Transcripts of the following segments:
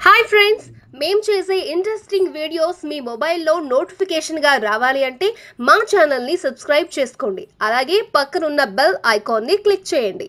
hi friends మేం చేసే interesting videos మీ మొబైల్లో నోటిఫికేషన్గా రావాలి అంటే మా ఛానల్ని సబ్స్క్రైబ్ చేసుకోండి అలాగే పక్కనున్న బెల్ ఐకాన్ని క్లిక్ చేయండి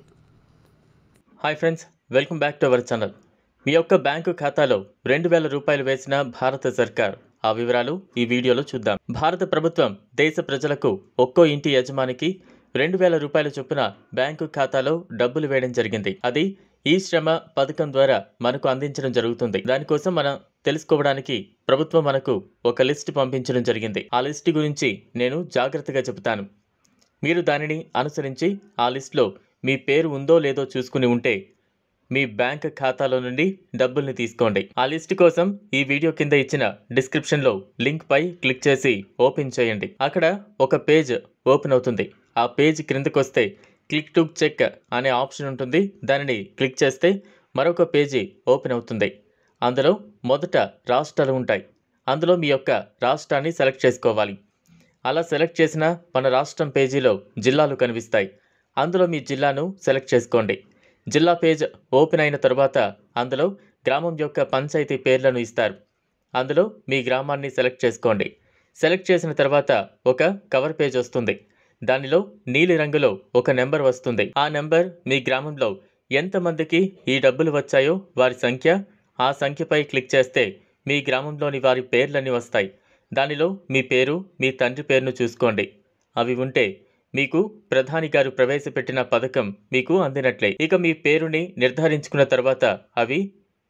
hi friends welcome back to our channel మీ యొక్క బ్యాంకు ఖాతాలో రెండు వేల రూపాయలు వేసిన భారత సర్కార్ ఆ వివరాలు ఈ వీడియోలో చూద్దాం భారత ప్రభుత్వం దేశ ప్రజలకు ఒక్కో ఇంటి యజమానికి రెండు వేల రూపాయల చొప్పున బ్యాంకు ఖాతాలో డబ్బులు వేయడం జరిగింది అది ఈ శ్రమ పథకం ద్వారా మనకు అందించడం జరుగుతుంది దానికోసం మనం తెలుసుకోవడానికి ప్రభుత్వం మనకు ఒక లిస్ట్ పంపించడం జరిగింది ఆ లిస్ట్ గురించి నేను జాగ్రత్తగా చెబుతాను మీరు దానిని అనుసరించి ఆ లిస్ట్లో మీ పేరు ఉందో లేదో చూసుకుని ఉంటే మీ బ్యాంక్ ఖాతాలో నుండి డబ్బుల్ని తీసుకోండి ఆ లిస్ట్ కోసం ఈ వీడియో కింద ఇచ్చిన డిస్క్రిప్షన్లో లింక్ పై క్లిక్ చేసి ఓపెన్ చేయండి అక్కడ ఒక పేజ్ ఓపెన్ అవుతుంది ఆ పేజ్ క్రిందకు వస్తే క్లిక్ టు చెక్ అనే ఆప్షన్ ఉంటుంది దానిని క్లిక్ చేస్తే మరొక పేజీ ఓపెన్ అవుతుంది అందులో మొదట రాష్ట్రాలు ఉంటాయి అందులో మీ యొక్క రాష్ట్రాన్ని సెలెక్ట్ చేసుకోవాలి అలా సెలెక్ట్ చేసిన మన రాష్ట్రం పేజీలో జిల్లాలు కనిపిస్తాయి అందులో మీ జిల్లాను సెలెక్ట్ చేసుకోండి జిల్లా పేజ్ ఓపెన్ అయిన తర్వాత అందులో గ్రామం యొక్క పంచాయతీ పేర్లను ఇస్తారు అందులో మీ గ్రామాన్ని సెలెక్ట్ చేసుకోండి సెలెక్ట్ చేసిన తర్వాత ఒక కవర్ పేజ్ వస్తుంది దానిలో నీలి రంగులో ఒక నెంబర్ వస్తుంది ఆ నెంబర్ మీ గ్రామంలో ఎంతమందికి ఈ డబ్బులు వచ్చాయో వారి సంఖ్య ఆ సంఖ్యపై క్లిక్ చేస్తే మీ గ్రామంలోని వారి పేర్లన్నీ వస్తాయి దానిలో మీ పేరు మీ తండ్రి పేరును చూసుకోండి అవి ఉంటే మీకు ప్రధాని గారు ప్రవేశపెట్టిన పథకం మీకు అందినట్లే ఇక మీ పేరుని నిర్ధారించుకున్న తర్వాత అవి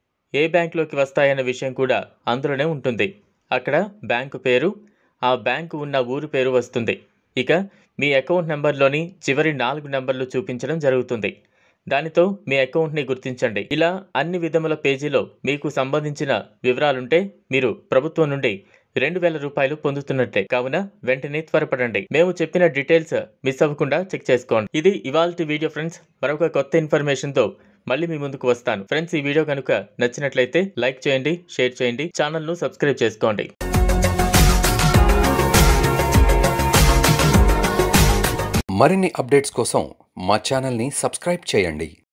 ఏ బ్యాంకులోకి వస్తాయన్న విషయం కూడా అందులోనే ఉంటుంది అక్కడ బ్యాంకు పేరు ఆ బ్యాంకు ఉన్న ఊరు పేరు వస్తుంది ఇక మీ అకౌంట్ నెంబర్లోని చివరి నాలుగు నెంబర్లు చూపించడం జరుగుతుంది దానితో మీ అకౌంట్ని గుర్తించండి ఇలా అన్ని విధముల పేజీలో మీకు సంబంధించిన వివరాలుంటే మీరు ప్రభుత్వం నుండి రెండు వేల రూపాయలు పొందుతున్నట్లే కావున వెంటనే త్వరపడండి మేము చెప్పిన డీటెయిల్స్ మిస్ అవ్వకుండా చెక్ చేసుకోండి ఇది ఇవాల్టి వీడియో ఫ్రెండ్స్ మరొక కొత్త ఇన్ఫర్మేషన్తో మళ్ళీ మీ ముందుకు వస్తాను ఫ్రెండ్స్ ఈ వీడియో కనుక నచ్చినట్లయితే లైక్ చేయండి షేర్ చేయండి ఛానల్ను సబ్స్క్రైబ్ చేసుకోండి మరిన్ని అప్డేట్స్ కోసం మా ఛానల్ని సబ్స్క్రైబ్ చేయండి